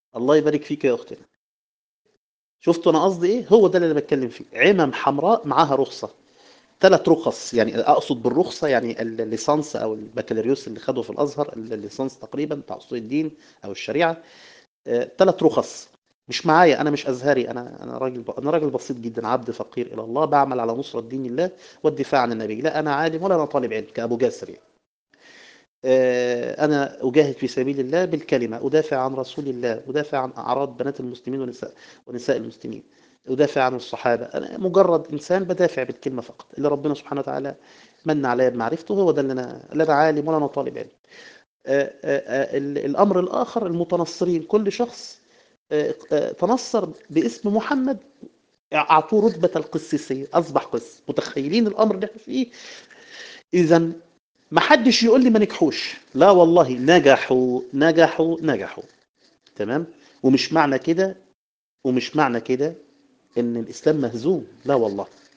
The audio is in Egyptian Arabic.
الله يبارك فيك يا اختنا شفتوا انا قصدي ايه هو ده اللي انا بتكلم فيه عمم حمراء معاها رخصه ثلاث رخص يعني اقصد بالرخصه يعني الليسانس او البكالوريوس اللي خده في الازهر الليسانس تقريبا بتاع اصول الدين او الشريعه ثلاث رخص مش معايا انا مش ازهري انا انا راجل انا راجل بسيط جدا عبد فقير الى الله بعمل على نصره دين الله والدفاع عن النبي لا انا عالم ولا انا طالب علم كابو جاسر يعني. انا اجاهد في سبيل الله بالكلمه ادافع عن رسول الله ادافع عن اعراض بنات المسلمين ونساء ونساء المسلمين ادافع عن الصحابه انا مجرد انسان بدافع بالكلمه فقط اللي ربنا سبحانه وتعالى من عليا بمعرفته هو ده اللي انا لا انا عالم ولا انا طالب علم الامر الاخر المتنصرين كل شخص تنصر باسم محمد اعطوه رتبه القسيسيه اصبح قس متخيلين الامر اللي احنا فيه اذا ما حدش يقول لي ما نجحوش لا والله نجحوا نجحوا نجحوا تمام ومش معنى كده ومش معنى كده ان الاسلام مهزوم لا والله